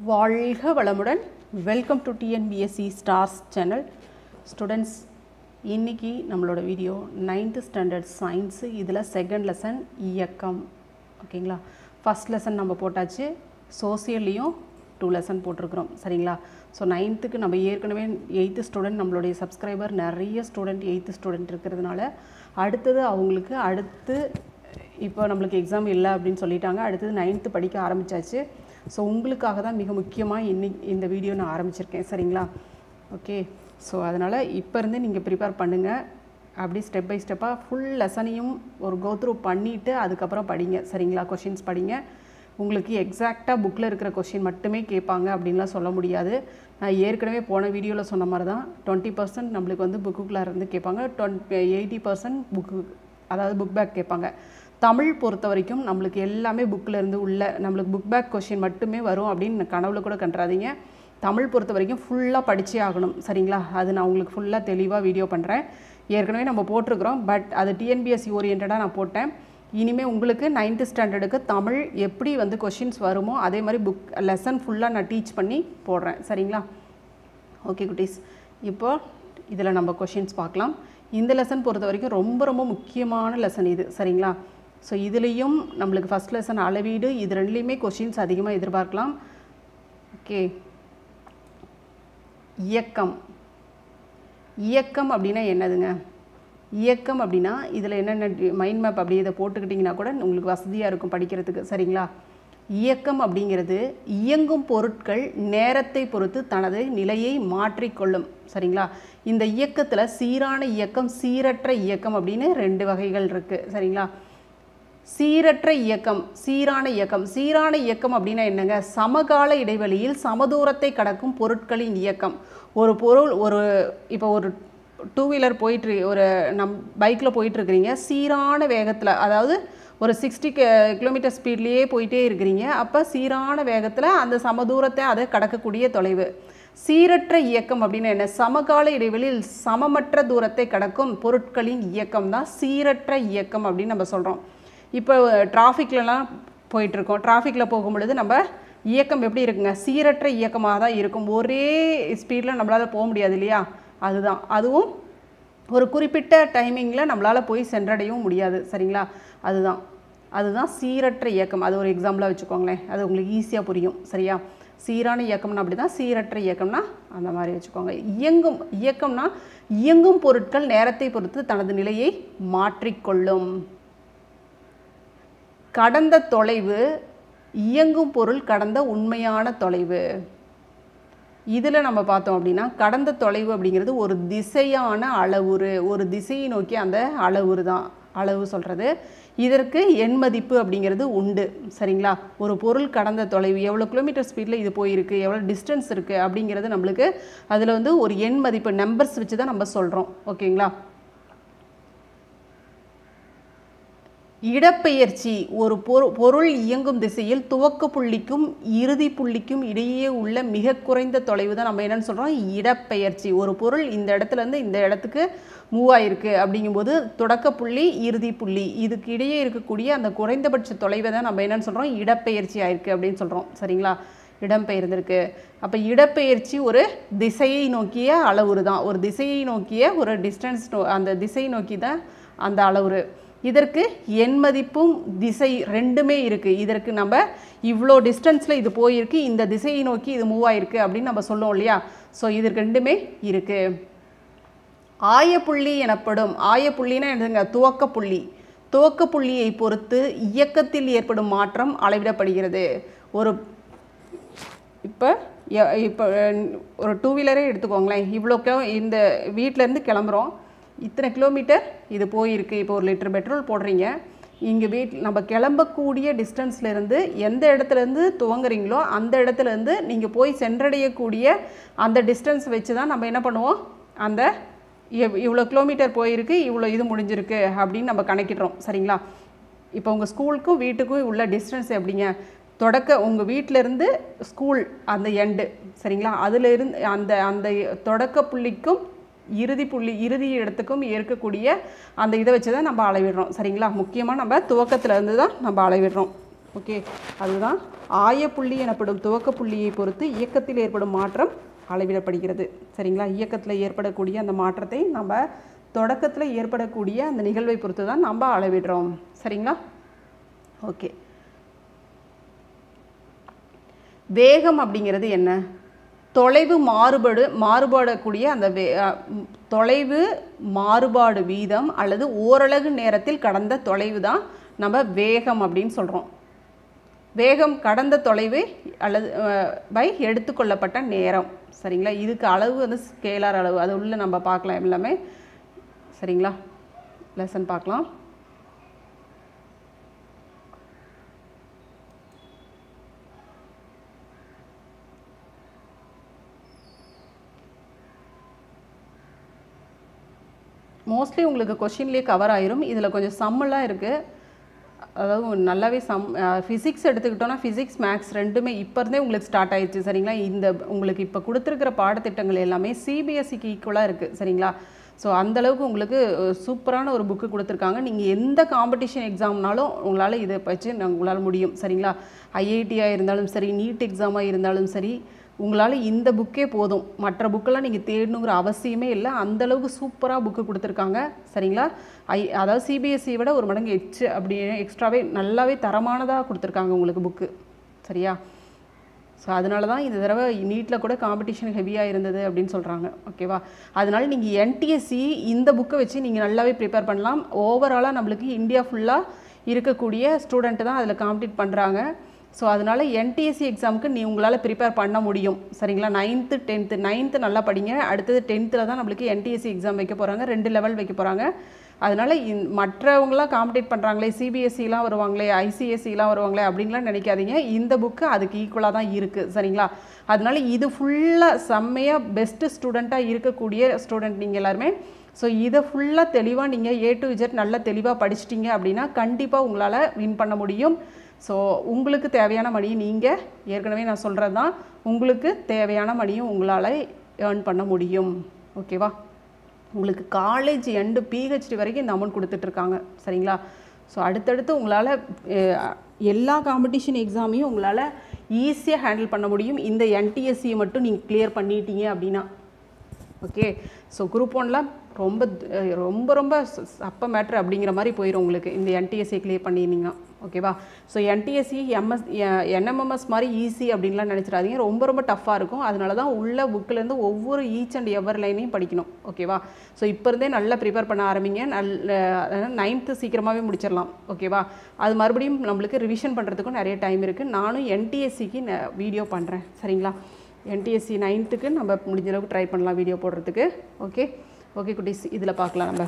வாழ்க வளமுடன் welcome to TNPSC stars channel students இன்னைக்கு நம்மளோட வீடியோ நைன்த்து ஸ்டாண்டர்ட் சயின்ஸு இதில் செகண்ட் லெசன் இயக்கம் ஓகேங்களா ஃபஸ்ட் லெசன் நம்ம போட்டாச்சு சோசியல்லையும் டூ லெசன் போட்டிருக்கிறோம் சரிங்களா ஸோ நைன்த்துக்கு நம்ம ஏற்கனவே எயித்து ஸ்டூடெண்ட் நம்மளுடைய சப்ஸ்கிரைபர் நிறைய ஸ்டூடெண்ட் எயித்து ஸ்டூடெண்ட் இருக்கிறதுனால அடுத்தது அவங்களுக்கு அடுத்து இப்போ நம்மளுக்கு எக்ஸாம் இல்லை அப்படின்னு சொல்லிட்டாங்க அடுத்தது நைன்த்து படிக்க ஆரம்பிச்சாச்சு ஸோ உங்களுக்காக தான் மிக முக்கியமாக இன்னைக்கு இந்த வீடியோ நான் ஆரம்பிச்சிருக்கேன் சரிங்களா ஓகே ஸோ அதனால் இப்போ இருந்து நீங்கள் ப்ரிப்பேர் பண்ணுங்கள் அப்படி ஸ்டெப் பை ஸ்டெப்பாக ஃபுல் லெசனையும் ஒரு கோத்ரூ பண்ணிவிட்டு அதுக்கப்புறம் படிங்க சரிங்களா கொஷின்ஸ் படிங்க உங்களுக்கு எக்ஸாக்டாக புக்கில் இருக்கிற கொஷின் மட்டுமே கேட்பாங்க அப்படின்லாம் சொல்ல முடியாது நான் ஏற்கனவே போன வீடியோவில் சொன்ன மாதிரி தான் டுவெண்ட்டி பர்சன்ட் நம்மளுக்கு வந்து புக்குக்குள்ளே இருந்து கேட்பாங்க டுவெண்ட் எயிட்டி பர்சன்ட் புக்கு அதாவது புக் பேக் கேட்பாங்க தமிழ் பொறுத்த வரைக்கும் நம்மளுக்கு எல்லாமே புக்கில் இருந்து உள்ள நம்மளுக்கு புக் பேக் கொஷின் மட்டுமே வரும் அப்படின்னு கனவுல கூட கண்டுறாதீங்க தமிழ் பொறுத்த வரைக்கும் ஃபுல்லாக படிச்சே ஆகணும் சரிங்களா அது நான் உங்களுக்கு ஃபுல்லாக தெளிவாக வீடியோ பண்ணுறேன் ஏற்கனவே நம்ம போட்டிருக்கிறோம் பட் அது டிஎன்பிஎஸ்சி ஓரியன்டாக நான் போட்டேன் இனிமேல் உங்களுக்கு நைன்த்து ஸ்டாண்டர்டுக்கு தமிழ் எப்படி வந்து கொஷின்ஸ் வருமோ அதே மாதிரி புக் லெசன் ஃபுல்லாக நான் டீச் பண்ணி போடுறேன் சரிங்களா ஓகே குட்டீஸ் இப்போ இதில் நம்ம கொஷின்ஸ் பார்க்கலாம் இந்த லெசன் பொறுத்த வரைக்கும் ரொம்ப ரொம்ப முக்கியமான லெசன் இது சரிங்களா ஸோ இதுலேயும் நம்மளுக்கு ஃபஸ்ட் லெசன் அளவீடு இது ரெண்டுலேயுமே கொஷின்ஸ் அதிகமாக எதிர்பார்க்கலாம் ஓகே இயக்கம் இயக்கம் அப்படின்னா என்னதுங்க இயக்கம் அப்படின்னா இதில் என்னென்ன மைண்ட் மேப் அப்படி இதை போட்டுக்கிட்டிங்கன்னா கூட உங்களுக்கு வசதியாக இருக்கும் படிக்கிறதுக்கு சரிங்களா இயக்கம் அப்படிங்கிறது இயங்கும் பொருட்கள் நேரத்தை பொறுத்து தனது நிலையை மாற்றிக்கொள்ளும் சரிங்களா இந்த இயக்கத்தில் சீரான இயக்கம் சீரற்ற இயக்கம் அப்படின்னு ரெண்டு வகைகள் இருக்குது சரிங்களா சீரற்ற இயக்கம் சீரான இயக்கம் சீரான இயக்கம் அப்படின்னா என்னங்க சமகால இடைவெளியில் சமதூரத்தை கடக்கும் பொருட்களின் இயக்கம் ஒரு பொருள் ஒரு இப்போ ஒரு டூ வீலர் போயிட்டு ஒரு நம் பைக்கில் போயிட்டுருக்கிறீங்க சீரான வேகத்தில் அதாவது ஒரு சிக்ஸ்டி கிலோமீட்டர் ஸ்பீட்லேயே போயிட்டே இருக்கிறீங்க அப்போ சீரான வேகத்தில் அந்த சமதூரத்தை அதை கடக்கக்கூடிய தொலைவு சீரற்ற இயக்கம் அப்படின்னு என்ன சமகால இடைவெளியில் சமமற்ற தூரத்தை கடக்கும் பொருட்களின் இயக்கம் தான் சீரற்ற இயக்கம் அப்படின்னு நம்ம சொல்கிறோம் இப்போ டிராஃபிக்லலாம் போயிட்டுருக்கோம் டிராஃபிக்கில் போகும் பொழுது நம்ம இயக்கம் எப்படி இருக்குங்க சீரற்ற இயக்கமாக தான் இருக்கும் ஒரே ஸ்பீடில் நம்மளால் போக முடியாது இல்லையா அதுதான் அதுவும் ஒரு குறிப்பிட்ட டைமிங்கில் நம்மளால் போய் சென்றடையவும் முடியாது சரிங்களா அதுதான் அதுதான் சீரற்ற இயக்கம் அது ஒரு எக்ஸாம்பிளாக வச்சுக்கோங்களேன் அது உங்களுக்கு ஈஸியாக புரியும் சரியா சீரான இயக்கம்னா அப்படி தான் சீரற்ற இயக்கம்னா அந்த மாதிரி வச்சுக்கோங்க இயங்கும் இயக்கம்னா இயங்கும் பொருட்கள் நேரத்தை பொறுத்து தனது நிலையை மாற்றிக்கொள்ளும் கடந்த தொலைவு இயங்கும் பொருள் கடந்த உண்மையான தொலைவு இதில் நம்ம பார்த்தோம் அப்படின்னா கடந்த தொலைவு அப்படிங்கிறது ஒரு திசையான அளவுரு ஒரு திசையை நோக்கி அந்த அளவுரு தான் அளவு சொல்கிறது இதற்கு எண் மதிப்பு அப்படிங்கிறது உண்டு சரிங்களா ஒரு பொருள் கடந்த தொலைவு எவ்வளோ கிலோமீட்டர் ஸ்பீடில் இது போயிருக்கு எவ்வளோ டிஸ்டன்ஸ் இருக்குது அப்படிங்கிறது நம்மளுக்கு அதில் வந்து ஒரு எண் மதிப்பு நம்பர்ஸ் வச்சு தான் நம்ம சொல்கிறோம் ஓகேங்களா இடப்பெயர்ச்சி ஒரு பொரு பொருள் இயங்கும் திசையில் துவக்க புள்ளிக்கும் இறுதி புள்ளிக்கும் இடையே உள்ள மிக குறைந்த தொலைவு தான் நம்ம என்னென்னு சொல்கிறோம் இடப்பெயர்ச்சி ஒரு பொருள் இந்த இடத்துலேருந்து இந்த இடத்துக்கு மூவ் ஆயிருக்கு அப்படிங்கும்போது தொடக்க புள்ளி இறுதி புள்ளி இதுக்கு இடையே இருக்கக்கூடிய அந்த குறைந்தபட்ச தொலைவை தான் நம்ம என்னென்னு சொல்கிறோம் இடப்பெயர்ச்சி ஆயிருக்கு அப்படின்னு சொல்கிறோம் சரிங்களா இடம்பெயர்ந்திருக்கு அப்போ இடப்பெயர்ச்சி ஒரு திசையை நோக்கிய அளவுரு தான் ஒரு திசையை நோக்கிய ஒரு டிஸ்டன்ஸ் அந்த திசையை நோக்கி தான் அந்த அளவுரு இதற்கு எண் மதிப்பும் திசை ரெண்டுமே இருக்குது இதற்கு நம்ம இவ்வளோ டிஸ்டன்ஸில் இது போயிருக்கு இந்த திசையை நோக்கி இது மூவ் ஆயிருக்கு அப்படின்னு நம்ம சொல்லுவோம் இல்லையா ஸோ இதற்கு ரெண்டுமே இருக்குது ஆயப்புள்ளி எனப்படும் ஆயப்புள்ளினா என்னதுங்க துவக்க புள்ளி துவக்க புள்ளியை பொறுத்து இயக்கத்தில் ஏற்படும் மாற்றம் அளவிடப்படுகிறது ஒரு இப்போ இப்போ ஒரு டூ வீலரே எடுத்துக்கோங்களேன் இவ்வளோ கிலோ இந்த வீட்டிலேருந்து கிளம்புறோம் இத்தனை கிலோமீட்டர் இது போயிருக்கு இப்போ ஒரு லிட்டர் பெட்ரோல் போடுறீங்க இங்கே வீட் நம்ம கிளம்பக்கூடிய டிஸ்டன்ஸ்லேருந்து எந்த இடத்துலேருந்து துவங்குறீங்களோ அந்த இடத்துலேருந்து நீங்கள் போய் சென்றடையக்கூடிய அந்த டிஸ்டன்ஸ் வச்சு தான் நம்ம என்ன பண்ணுவோம் அந்த எவ் இவ்வளோ கிலோமீட்டர் போயிருக்கு இவ்வளோ இது முடிஞ்சிருக்கு அப்படின்னு நம்ம கணக்கிடுறோம் சரிங்களா இப்போ உங்கள் ஸ்கூலுக்கும் வீட்டுக்கும் உள்ள டிஸ்டன்ஸ் எப்படிங்க தொடக்க உங்கள் வீட்டிலேருந்து ஸ்கூல் அந்த எண்டு சரிங்களா அதிலிருந்து அந்த அந்த தொடக்க புள்ளிக்கும் இறுதி புள்ளி இறுதி இடத்துக்கும் இருக்கக்கூடிய அந்த இதை வச்சு தான் நம்ம அளவிடுறோம் சரிங்களா முக்கியமாக நம்ம துவக்கத்தில் இருந்து தான் நம்ம அளவிடுறோம் ஓகே அதுதான் ஆயப்புள்ளி எனப்படும் துவக்க புள்ளியை பொறுத்து இயக்கத்தில் ஏற்படும் மாற்றம் அளவிடப்படுகிறது சரிங்களா இயக்கத்தில் ஏற்படக்கூடிய அந்த மாற்றத்தை நம்ம தொடக்கத்தில் ஏற்படக்கூடிய அந்த நிகழ்வை பொறுத்து தான் நம்ம அளவிடுறோம் சரிங்களா ஓகே வேகம் அப்படிங்கிறது என்ன தொலைவு மாறுபாடு மாறுபாடக்கூடிய அந்த வே அ, ம், தொலைவு மாறுபாடு வீதம் அல்லது ஓரலகு நேரத்தில் கடந்த தொலைவு தான் நம்ம வேகம் அப்படின்னு சொல்கிறோம் வேகம் கடந்த தொலைவு அல்லது பை எடுத்துக்கொள்ளப்பட்ட நேரம் சரிங்களா இதுக்கு அளவு வந்து ஸ்கேலார் அளவு அது உள்ள நம்ம பார்க்கலாம் எல்லாமே சரிங்களா லெசன் பார்க்கலாம் மோஸ்ட்லி உங்களுக்கு கொஷின்லேயே கவர் ஆயிரும் இதில் கொஞ்சம் சம்மெல்லாம் இருக்குது அதாவது நல்லாவே சம் ஃபிசிக்ஸ் எடுத்துக்கிட்டோன்னா ஃபிசிக்ஸ் மேக்ஸ் ரெண்டுமே இப்போ இருந்தே உங்களுக்கு ஸ்டார்ட் ஆயிடுச்சு சரிங்களா இந்த உங்களுக்கு இப்போ கொடுத்துருக்கிற பாடத்திட்டங்கள் எல்லாமே சிபிஎஸ்சிக்கு ஈக்குவலாக இருக்குது சரிங்களா ஸோ அந்தளவுக்கு உங்களுக்கு அஹ், சூப்பரான ஒரு புக்கு கொடுத்துருக்காங்க நீங்கள் எந்த காம்படிஷன் எக்ஸாம்னாலும் உங்களால் இதை வச்சு நான் உங்களால் முடியும் சரிங்களா ஐஐடியாக இருந்தாலும் சரி நீட் எக்ஸாமாக இருந்தாலும் சரி உங்களால் இந்த புக்கே போதும் மற்ற புக்கெல்லாம் நீங்கள் தேடணுங்கிற அவசியமே இல்லை அந்தளவுக்கு சூப்பராக புக்கு கொடுத்துருக்காங்க சரிங்களா ஐ அதாவது சிபிஎஸ்சி விட ஒரு மடங்கு எச்சு அப்படி எக்ஸ்ட்ராவே நல்லாவே தரமானதாக கொடுத்துருக்காங்க உங்களுக்கு புக்கு சரியா ஸோ அதனால தான் இந்த தடவை நீட்டில் கூட காம்படிஷன் ஹெவியாக இருந்தது அப்படின்னு சொல்கிறாங்க ஓகேவா அதனால நீங்கள் என்டிஎஸ்சி இந்த புக்கை வச்சு நீங்கள் நல்லாவே ப்ரிப்பேர் பண்ணலாம் ஓவராலாக நம்மளுக்கு இந்தியா ஃபுல்லாக இருக்கக்கூடிய ஸ்டூடெண்ட்டு தான் அதில் காம்படிட் பண்ணுறாங்க ஸோ அதனால் என்டிஎஸ்சி எக்ஸாமுக்கு நீ உங்களால் ப்ரிப்பேர் பண்ண முடியும் சரிங்களா நைன்த்து டென்த்து நைன்த்து நல்லா படிங்க அடுத்தது டென்த்தில் தான் நம்மளுக்கு என்டிஎஸ்சி எக்ஸாம் வைக்க போகிறாங்க ரெண்டு லெவல் வைக்க போகிறாங்க அதனால் இந் மற்றவங்களாம் காம்படிட் பண்ணுறாங்களே சிபிஎஸ்சிலாம் வருவாங்களே ஐசிஎஸ்சிலாம் வருவாங்களே அப்படின்லாம் நினைக்காதீங்க இந்த புக்கு அதுக்கு ஈக்குவலாக தான் இருக்குது சரிங்களா அதனால இது ஃபுல்லாக செம்மையாக பெஸ்ட்டு ஸ்டூடெண்ட்டாக இருக்கக்கூடிய ஸ்டூடெண்ட் நீங்கள் எல்லாருமே ஸோ இதை ஃபுல்லாக தெளிவாக நீங்கள் ஏ டு இஜெட் நல்லா தெளிவாக படிச்சிட்டிங்க அப்படின்னா கண்டிப்பாக உங்களால் வின் பண்ண முடியும் ஸோ உங்களுக்கு தேவையான மணியை நீங்கள் ஏற்கனவே நான் சொல்கிறது தான் உங்களுக்கு தேவையான மணியும் உங்களால் ஏர்ன் பண்ண முடியும் ஓகேவா உங்களுக்கு காலேஜ் எண்டு பிஹெச்டி வரைக்கும் இந்த அமௌண்ட் கொடுத்துட்ருக்காங்க சரிங்களா ஸோ அடுத்தடுத்து உங்களால் எல்லா காம்படிஷன் எக்ஸாமையும் உங்களால் ஈஸியாக ஹேண்டில் பண்ண முடியும் இந்த என்டிஎஸ்சியை மட்டும் நீங்கள் கிளியர் பண்ணிட்டீங்க அப்படின்னா ஓகே ஸோ குரூப் ஒன்லாம் ரொம்ப அஹ், ரொம்ப ரொம்ப ச- சப்ப மேட்ரு அப்படிங்கிற மாதிரி போயிடும் உங்களுக்கு இந்த என்டிஎஸ்சி கிளியர் பண்ணியிருந்தீங்கன்னா ஓகேவா ஸோ என்டிஎஸ்சி எம்எஸ் என்எம்எம்எஸ் மாதிரி ஈஸி அப்படின்லாம் நினச்சிடாதீங்க ரொம்ப ரொம்ப டஃப்பாக இருக்கும் அதனால தான் உள்ள புக்கிலேருந்து ஒவ்வொரு ஈச் அண்ட் எவர் லைனையும் படிக்கணும் ஓகேவா ஸோ இப்போ இருந்தே நல்லா ப்ரிப்பேர் பண்ண ஆரம்பிங்க நல்ல நைன்த்து சீக்கிரமாகவே முடிச்சிடலாம் ஓகேவா அது மறுபடியும் நம்மளுக்கு ரிவிஷன் பண்ணுறதுக்கும் நிறைய டைம் இருக்குது நானும் என்டிஎஸ்சிக்கு வீடியோ பண்ணுறேன் சரிங்களா என்டிஎஸ்சி நைன்த்துக்கு நம்ம முடிஞ்ச அளவுக்கு ட்ரை பண்ணலாம் வீடியோ போடுறதுக்கு ஓகே ஓகே குட்டீஸ் இதில் பார்க்கலாம் நம்ம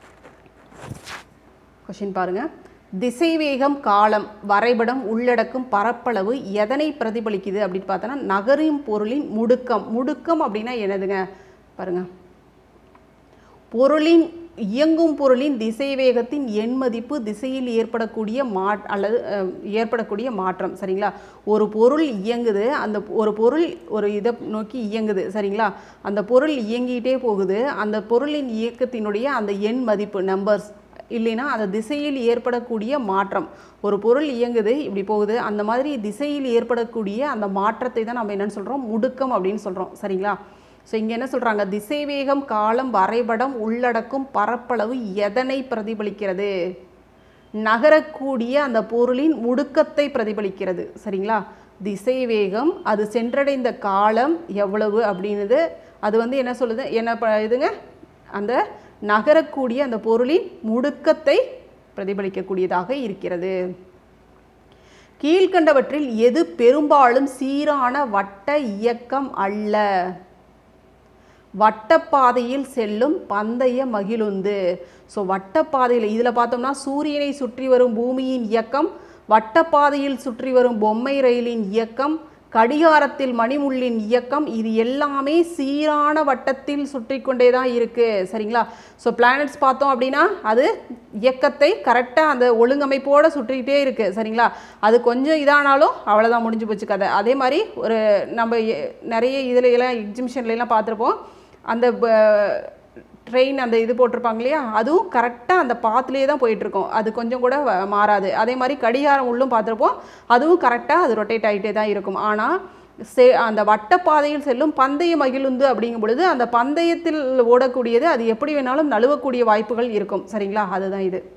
கொஷின் பாருங்கள் திசைவேகம் காலம் வரைபடம் உள்ளடக்கும் பரப்பளவு எதனை பிரதிபலிக்குது அப்படின்னு பார்த்தோன்னா நகரும் பொருளின் முடுக்கம் முடுக்கம் அப்படின்னா என்னதுங்க பாருங்க பொருளின் இயங்கும் பொருளின் திசைவேகத்தின் எண் மதிப்பு திசையில் ஏற்படக்கூடிய மா அல்லது அஹ், ஏற்படக்கூடிய மாற்றம் சரிங்களா ஒரு பொருள் இயங்குது அந்த ஒரு பொருள் ஒரு இதை நோக்கி இயங்குது சரிங்களா அந்த பொருள் இயங்கிட்டே போகுது அந்த பொருளின் இயக்கத்தினுடைய அந்த எண் மதிப்பு நம்பர்ஸ் இல்லைன்னா அந்த திசையில் ஏற்படக்கூடிய மாற்றம் ஒரு பொருள் இயங்குது இப்படி போகுது அந்த மாதிரி திசையில் ஏற்படக்கூடிய அந்த மாற்றத்தை தான் நம்ம என்னன்னு சொல்கிறோம் முடுக்கம் அப்படின்னு சொல்கிறோம் சரிங்களா ஸோ இங்கே என்ன சொல்கிறாங்க திசைவேகம் காலம் வரைபடம் உள்ளடக்கும் பரப்பளவு எதனை பிரதிபலிக்கிறது நகரக்கூடிய அந்த பொருளின் முடுக்கத்தை பிரதிபலிக்கிறது சரிங்களா திசைவேகம் அது சென்றடைந்த காலம் எவ்வளவு அப்படின்னுது அது வந்து என்ன சொல்லுது என்ன ப இதுங்க அந்த நகரக்கூடிய அந்த பொருளின் முடுக்கத்தை பிரதிபலிக்கக்கூடியதாக இருக்கிறது கீழ்கண்டவற்றில் எது பெரும்பாலும் சீரான வட்ட இயக்கம் அல்ல வட்டப்பாதையில் செல்லும் பந்தய மகிழுந்து ஸோ வட்டப்பாதையில் இதில் பார்த்தோம்னா சூரியனை சுற்றி வரும் பூமியின் இயக்கம் வட்டப்பாதையில் சுற்றி வரும் பொம்மை ரயிலின் இயக்கம் கடிகாரத்தில் மணிமுள்ளின் இயக்கம் இது எல்லாமே சீரான வட்டத்தில் சுற்றி கொண்டே தான் இருக்குது சரிங்களா ஸோ பிளானட்ஸ் பார்த்தோம் அப்படின்னா அது இயக்கத்தை கரெக்டாக அந்த ஒழுங்கமைப்போடு சுற்றிக்கிட்டே இருக்குது சரிங்களா அது கொஞ்சம் இதானாலும் அவ்வளோதான் முடிஞ்சு போச்சு கதை அதே மாதிரி ஒரு நம்ம எ- நிறைய இதில் எல்லாம் எக்ஸிபிஷன்ல எல்லாம் பார்த்துருப்போம் அந்த ட்ரெயின் அந்த இது போட்டிருப்பாங்க இல்லையா அதுவும் கரெக்டாக அந்த பாத்துலேயே தான் போயிட்டுருக்கோம் அது கொஞ்சம் கூட வ- மாறாது அதே மாதிரி கடிகாரம் உள்ளும் பார்த்துருப்போம் அதுவும் கரெக்டாக அது ரொட்டேட் ஆகிட்டே தான் இருக்கும் ஆனால் சே அந்த வட்டப்பாதையில் செல்லும் பந்தய மகிழுந்து அப்படிங்கும் பொழுது அந்த பந்தயத்தில் ஓடக்கூடியது அது எப்படி வேணாலும் நழுவக்கூடிய வாய்ப்புகள் இருக்கும் சரிங்களா அதுதான் இது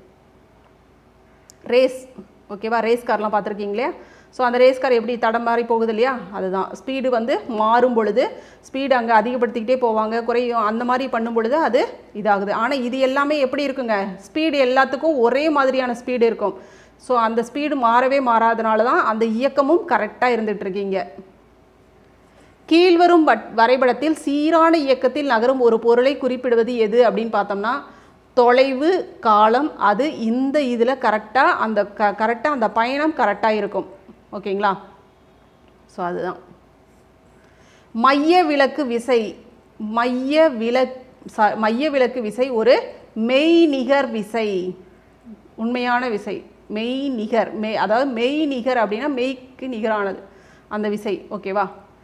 ரேஸ் ஓகேவா ரேஸ் கார்லாம் பார்த்துருக்கீங்களே ஸோ அந்த ரேஸ் கார் எப்படி தடம் மாறி போகுது இல்லையா அதுதான் ஸ்பீடு வந்து மாறும் பொழுது ஸ்பீடு அங்கே அதிகப்படுத்திக்கிட்டே போவாங்க குறையும் அந்த மாதிரி பண்ணும் பொழுது அது இதாகுது ஆனால் இது எல்லாமே எப்படி இருக்குங்க ஸ்பீடு எல்லாத்துக்கும் ஒரே மாதிரியான ஸ்பீடு இருக்கும் ஸோ அந்த ஸ்பீடு மாறவே மாறாதனால தான் அந்த இயக்கமும் கரெக்டாக இருந்துட்டு இருக்கீங்க கீழ்வரும் வட் வரைபடத்தில் சீரான இயக்கத்தில் நகரும் ஒரு பொருளை குறிப்பிடுவது எது அப்படின்னு பார்த்தோம்னா தொலைவு காலம் அது இந்த இதில் கரெக்டாக அந்த க கரெக்டாக அந்த பயணம் கரெக்டாக இருக்கும் ஓகேங்களா ஸோ அதுதான் மைய விளக்கு விசை மைய விலக் ச- மைய விளக்கு விசை ஒரு மெய்நிகர் விசை உண்மையான விசை மெய்நிகர் மெய் அதாவது மெய்நிகர் அப்படின்னா மெய்க்கு நிகரானது அந்த விசை ஓகேவா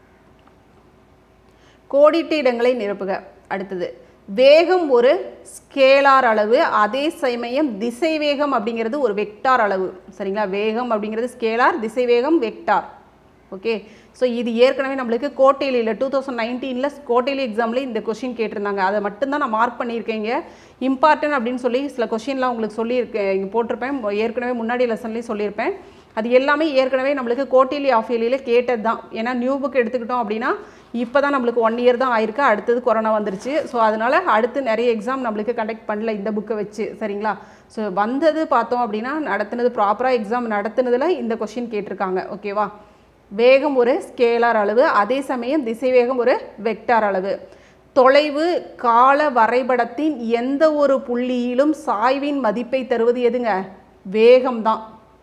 கோடிட்ட இடங்களை நிரப்புக அடுத்தது வேகம் ஒரு ஸ்கேலார் அளவு அதே சமயம் திசை வேகம் அப்படிங்கிறது ஒரு வெக்டார் அளவு சரிங்களா வேகம் அப்படிங்கிறது ஸ்கேலார் திசை வேகம் வெக்டார் ஓகே ஸோ இது ஏற்கனவே நம்மளுக்கு கோட்டையில டூ தௌசண்ட் நைன்டீனில் கோட்டையில எக்ஸாமில் இந்த கொஷின் கேட்டிருந்தாங்க அதை மட்டும்தான் நான் மார்க் பண்ணியிருக்கேங்க இம்பார்ட்டன்ட் அப்படின்னு சொல்லி சில கொஷின்லாம் உங்களுக்கு சொல்லியிருக்கேன் இங்கே போட்டிருப்பேன் ஏற்கனவே முன்னாடி லெசன்லேயும் சொல்லியிருப்பேன் அது எல்லாமே ஏற்கனவே நம்மளுக்கு கோட்டிலி ஆஃப் இயர்லியில் கேட்டது தான் ஏன்னா நியூ புக் எடுத்துக்கிட்டோம் அப்படின்னா இப்போ தான் நம்மளுக்கு ஒன் இயர் தான் ஆயிருக்கு அடுத்தது கொரோனா வந்துருச்சு ஸோ அதனால் அடுத்து நிறைய எக்ஸாம் நம்மளுக்கு கண்டக்ட் பண்ணல இந்த புக்கை வச்சு சரிங்களா ஸோ வந்தது பார்த்தோம் அப்படின்னா நடத்துனது ப்ராப்பராக எக்ஸாம் நடத்துனதில் இந்த கொஷின் கேட்டிருக்காங்க ஓகேவா வேகம் ஒரு ஸ்கேலார் அளவு அதே சமயம் திசை வேகம் ஒரு வெக்டார் அளவு தொலைவு கால வரைபடத்தின் எந்த ஒரு புள்ளியிலும் சாய்வின் மதிப்பை தருவது எதுங்க வேகம்தான்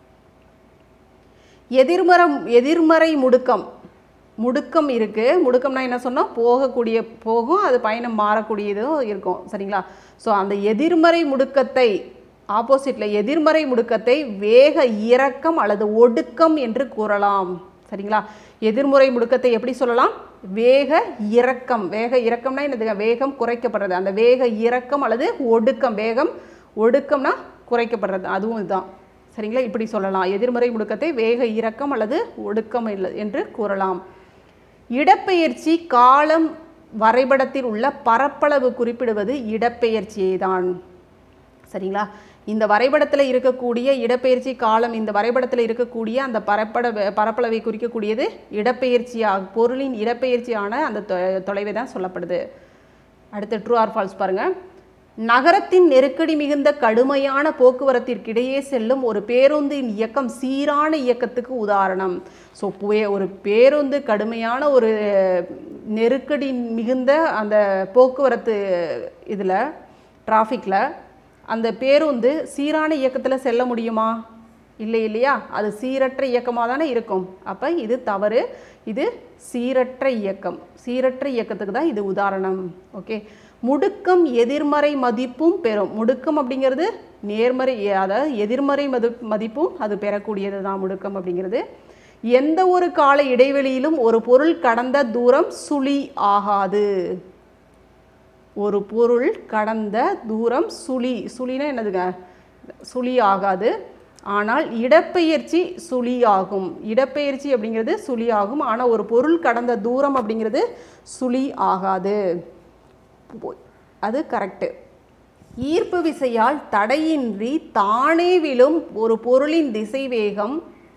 எதிர்மரம் எதிர்மறை முடுக்கம் முடுக்கம் இருக்கு முடுக்கம்னா என்ன சொன்னோம் போகக்கூடிய போகும் அது பயணம் மாறக்கூடியதும் இருக்கும் சரிங்களா ஸோ அந்த எதிர்மறை முடுக்கத்தை ஆப்போசிட்டில் எதிர்மறை முடுக்கத்தை வேக இறக்கம் அல்லது ஒடுக்கம் என்று கூறலாம் சரிங்களா எதிர்முறை முடுக்கத்தை எப்படி சொல்லலாம் வேக இறக்கம் வேக இறக்கம்னா என்னதுங்க வேகம் குறைக்கப்படுறது அந்த வேக இறக்கம் அல்லது ஒடுக்கம் வேகம் ஒடுக்கம்னா குறைக்கப்படுறது அதுவும் இதுதான் சரிங்களா இப்படி சொல்லலாம் எதிர்மறை முடுக்கத்தை வேக இறக்கம் அல்லது ஒடுக்கம் இல்ல- என்று கூறலாம் இடப்பெயர்ச்சி காலம் வரைபடத்தில் உள்ள பரப்பளவு குறிப்பிடுவது இடப்பெயர்ச்சியை தான் சரிங்களா இந்த வரைபடத்தில் இருக்கக்கூடிய இடப்பெயர்ச்சி காலம் இந்த வரைபடத்தில் இருக்கக்கூடிய அந்த பரப்பட பரப்பளவை குறிக்கக்கூடியது இடப்பெயர்ச்சியா பொருளின் இடப்பெயர்ச்சியான அந்த தொ- தொலைவை தான் சொல்லப்படுது அடுத்து ட்ரூ ஆர் ஃபால்ஸ் பாருங்க நகரத்தின் நெருக்கடி மிகுந்த கடுமையான போக்குவரத்திற்கிடையே செல்லும் ஒரு பேருந்தின் இயக்கம் சீரான இயக்கத்துக்கு உதாரணம் ஸோ ஒரு பேருந்து கடுமையான ஒரு நெருக்கடி மிகுந்த அந்த போக்குவரத்து இதில் டிராஃபிக்கில் அந்த பேருந்து சீரான இயக்கத்தில் செல்ல முடியுமா இல்லை இல்லையா அது சீரற்ற இயக்கமாக தானே இருக்கும் அப்போ இது தவறு இது சீரற்ற இயக்கம் சீரற்ற இயக்கத்துக்கு தான் இது உதாரணம் ஓகே முடுக்கம் எதிர்மறை மதிப்பும் பெறும் முடுக்கம் அப்படிங்கிறது நேர்மறை அதாவது எதிர்மறை மதி மதிப்பும் அது பெறக்கூடியது தான் முடுக்கம் அப்படிங்கிறது எந்த ஒரு கால இடைவெளியிலும் ஒரு பொருள் கடந்த தூரம் சுழி ஆகாது ஒரு பொருள் கடந்த தூரம் சுழி சுழினா என்னதுங்க சுழி ஆகாது ஆனால் இடப்பெயர்ச்சி சுழி ஆகும் இடப்பெயர்ச்சி அப்படிங்கிறது சுழி ஆகும் ஆனால் ஒரு பொருள் கடந்த தூரம் அப்படிங்கிறது சுழி ஆகாது போ- அது கரெக்டு ஈர்ப்பு விசையால் தடையின்றி தானே விழும் ஒரு பொருளின் திசைவேகம்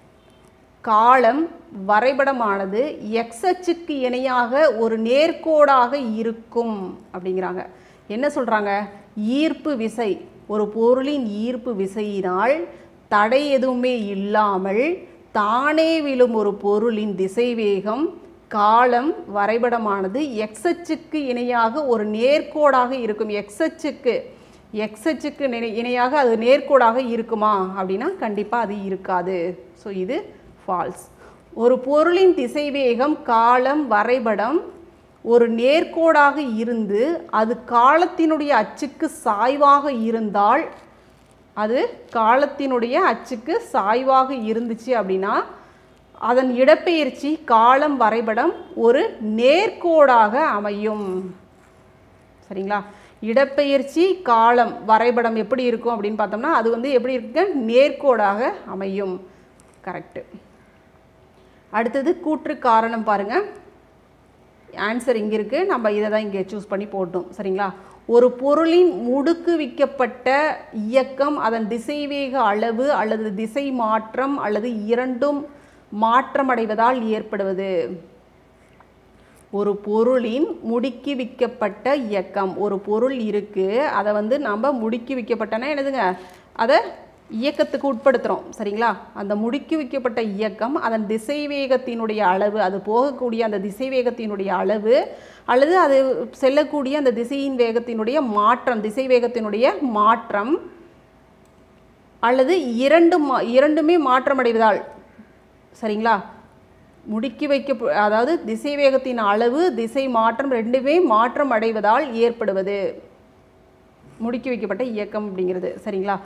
காலம் வரைபடமானது எக்ஸ் அச்சுக்கு இணையாக ஒரு நேர்கோடாக இருக்கும் அப்படிங்கிறாங்க என்ன சொல்கிறாங்க ஈர்ப்பு விசை ஒரு பொருளின் ஈர்ப்பு விசையினால் தடை எதுவுமே இல்லாமல் தானே விழும் ஒரு பொருளின் திசைவேகம் காலம் வரைபடமானது எக்ஸ் அச்சுக்கு இணையாக ஒரு நேர்கோடாக இருக்கும் எக்ஸ் அச்சுக்கு எக்ஸ் அச்சுக்கு நினை இணையாக அது நேர்கோடாக இருக்குமா அப்படின்னா கண்டிப்பாக அது இருக்காது ஸோ இது ஃபால்ஸ் ஒரு பொருளின் திசைவேகம் காலம் வரைபடம் ஒரு நேர்கோடாக இருந்து அது காலத்தினுடைய அச்சுக்கு சாய்வாக இருந்தால் அது காலத்தினுடைய அச்சுக்கு சாய்வாக இருந்துச்சு அப்படின்னா அதன் இடப்பெயர்ச்சி காலம் வரைபடம் ஒரு நேர்கோடாக அமையும் சரிங்களா இடப்பெயர்ச்சி காலம் வரைபடம் எப்படி இருக்கும் அப்படின்னு பார்த்தோம்னா அது வந்து எப்படி இருக்கு நேர்கோடாக அமையும் கரெக்டு அடுத்தது கூற்று காரணம் பாருங்கள் ஆன்சர் இங்கே இருக்குது நம்ம இதை தான் இங்கே சூஸ் பண்ணி போட்டோம் சரிங்களா ஒரு பொருளின் முடுக்குவிக்கப்பட்ட இயக்கம் அதன் திசைவேக அளவு அல்லது திசை மாற்றம் அல்லது இரண்டும் மாற்றமடைவதால் ஏற்படுவது ஒரு பொருளின் முடுக்கி விக்கப்பட்ட இயக்கம் ஒரு பொருள் இருக்குது அதை வந்து நம்ம முடுக்கி விக்கப்பட்டனா என்னதுங்க அதை இயக்கத்துக்கு உட்படுத்துகிறோம் சரிங்களா அந்த முடுக்கி வைக்கப்பட்ட இயக்கம் அதன் திசைவேகத்தினுடைய அளவு அது போகக்கூடிய அந்த திசைவேகத்தினுடைய அளவு அல்லது அது செல்லக்கூடிய அந்த திசையின் வேகத்தினுடைய மாற்றம் திசைவேகத்தினுடைய மாற்றம் அல்லது இரண்டும் மா- இரண்டுமே மாற்றமடைவதால் சரிங்களா முடுக்கி வைக்க அதாவது திசைவேகத்தின் அளவு திசை மாற்றம் ரெண்டுமே மாற்றம் அடைவதால் ஏற்படுவது முடுக்கி வைக்கப்பட்ட இயக்கம் அப்படிங்கிறது சரிங்களா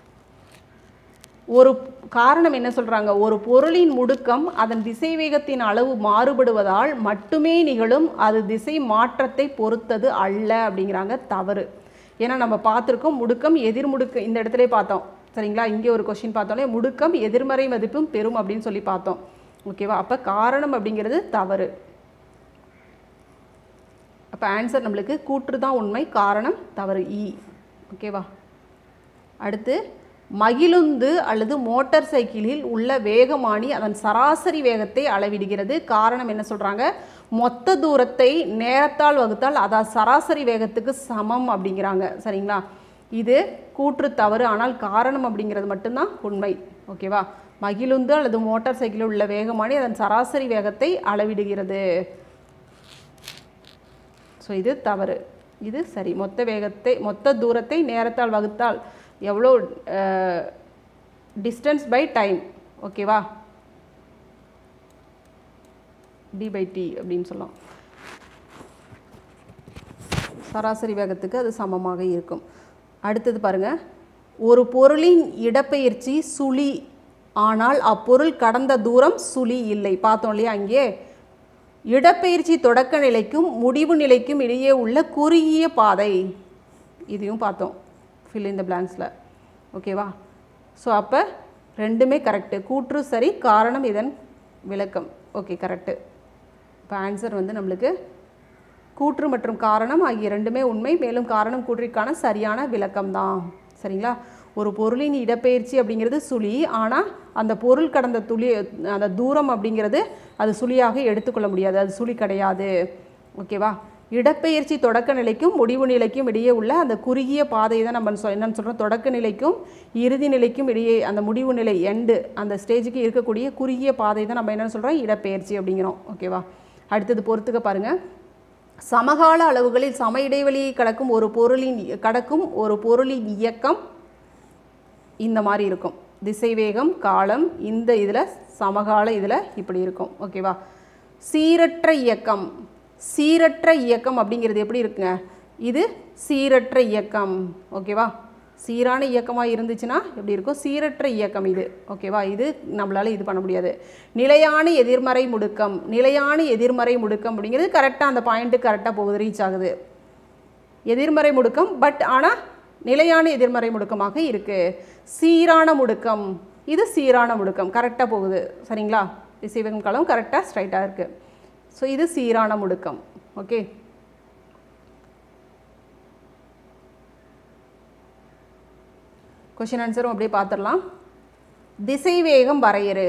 ஒரு காரணம் என்ன சொல்றாங்க ஒரு பொருளின் முடுக்கம் அதன் திசைவேகத்தின் அளவு மாறுபடுவதால் மட்டுமே நிகழும் அது திசை மாற்றத்தை பொறுத்தது அல்ல அப்படிங்கிறாங்க தவறு ஏன்னா நம்ம பார்த்துருக்கோம் முடுக்கம் எதிர்முடுக்கு இந்த இடத்துல பார்த்தோம் சரிங்களா இங்கே ஒரு கொஸ்டின் பார்த்தோன்னே முடுக்கம் எதிர்மறை மதிப்பும் பெறும் அப்படின்னு சொல்லி பார்த்தோம் ஓகேவா அப்போ காரணம் அப்படிங்கிறது தவறு அப்போ ஆன்சர் நம்மளுக்கு கூற்று தான் உண்மை காரணம் தவறு இ ஓகேவா அடுத்து மகிழுந்து அல்லது மோட்டார் சைக்கிளில் உள்ள வேகமானி அதன் சராசரி வேகத்தை அளவிடுகிறது காரணம் என்ன சொல்கிறாங்க மொத்த தூரத்தை நேரத்தால் வகுத்தால் அதான் சராசரி வேகத்துக்கு சமம் அப்படிங்கிறாங்க சரிங்களா இது கூற்று தவறு ஆனால் காரணம் அப்படிங்கிறது மட்டும்தான் உண்மை ஓகேவா மகிழுந்து அல்லது மோட்டார் சைக்கிளில் உள்ள வேகமானி அதன் சராசரி வேகத்தை அளவிடுகிறது ஸோ இது தவறு இது சரி மொத்த வேகத்தை மொத்த தூரத்தை நேரத்தால் வகுத்தால் எவ்வளோ டிஸ்டன்ஸ் பை டைம் ஓகேவா டி பை டி அப்படின்னு சொல்லலாம் சராசரி வேகத்துக்கு அது சமமாக இருக்கும் அடுத்தது பாருங்க ஒரு பொருளின் இடப்பெயர்ச்சி சுழி ஆனால் அப்பொருள் கடந்த தூரம் சுழி இல்லை பார்த்தோம் இல்லையா அங்கே இடப்பெயர்ச்சி தொடக்க நிலைக்கும் முடிவு நிலைக்கும் இடையே உள்ள குறுகிய பாதை இதையும் பார்த்தோம் ஃபில் இந்த பிளாங்க்ஸில் ஓகேவா ஸோ அப்போ ரெண்டுமே கரெக்டு கூற்று சரி காரணம் இதன் விளக்கம் ஓகே கரெக்டு இப்போ ஆன்சர் வந்து நம்மளுக்கு கூற்று மற்றும் காரணம் ஆகிய ரெண்டுமே உண்மை மேலும் காரணம் கூற்றிற்கான சரியான விளக்கம் தான் சரிங்களா ஒரு பொருளின் இடப்பெயர்ச்சி அப்படிங்கிறது சுழி ஆனால் அந்த பொருள் கடந்த துளி அந்த தூரம் அப்படிங்கிறது அது சுழியாக எடுத்துக்கொள்ள முடியாது அது சுழி கிடையாது ஓகேவா இடப்பெயர்ச்சி தொடக்க நிலைக்கும் முடிவு நிலைக்கும் இடையே உள்ள அந்த குறுகிய பாதை தான் நம்ம சொ- என்னன்னு சொல்கிறோம் தொடக்க நிலைக்கும் இறுதி நிலைக்கும் இடையே அந்த முடிவு நிலை எண்டு அந்த ஸ்டேஜுக்கு இருக்கக்கூடிய குறுகிய பாதை தான் நம்ம என்னன்னு சொல்கிறோம் இடப்பெயர்ச்சி அப்படிங்கிறோம் ஓகேவா அடுத்தது பொறுத்துக்க பாருங்கள் சமகால அளவுகளில் சம இடைவெளியை கடக்கும் ஒரு பொருளின் கடக்கும் ஒரு பொருளின் இயக்கம் இந்த மாதிரி இருக்கும் திசைவேகம் காலம் இந்த இதில் சமகால இதில் இப்படி இருக்கும் ஓகேவா சீரற்ற இயக்கம் சீரற்ற இயக்கம் அப்படிங்கிறது எப்படி இருக்குங்க இது சீரற்ற இயக்கம் ஓகேவா சீரான இயக்கமாக இருந்துச்சுன்னா எப்படி இருக்கும் சீரற்ற இயக்கம் இது ஓகேவா இது நம்மளால் இது பண்ண முடியாது நிலையான எதிர்மறை முடுக்கம் நிலையான எதிர்மறை முடுக்கம் அப்படிங்கிறது கரெக்டாக அந்த பாயிண்ட்டு கரெக்டாக போகுது ரீச் ஆகுது எதிர்மறை முடுக்கம் பட் ஆனால் நிலையான எதிர்மறை முடுக்கமாக இருக்குது சீரான முடுக்கம் இது சீரான முடுக்கம் கரெக்டாக போகுது சரிங்களா திசைவேகம் காலம் கரெக்டாக ஸ்ட்ரைட்டாக இருக்குது ஸோ இது சீரான முடுக்கம் ஓகே கொஷின் ஆன்சரும் அப்படியே பார்த்துடலாம் திசைவேகம் வரையறு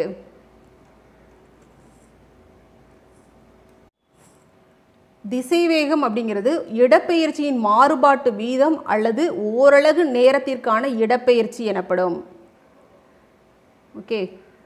திசைவேகம் அப்படிங்கிறது இடப்பெயர்ச்சியின் மாறுபாட்டு வீதம் அல்லது ஓரலகு நேரத்திற்கான இடப்பெயர்ச்சி எனப்படும் ஓகே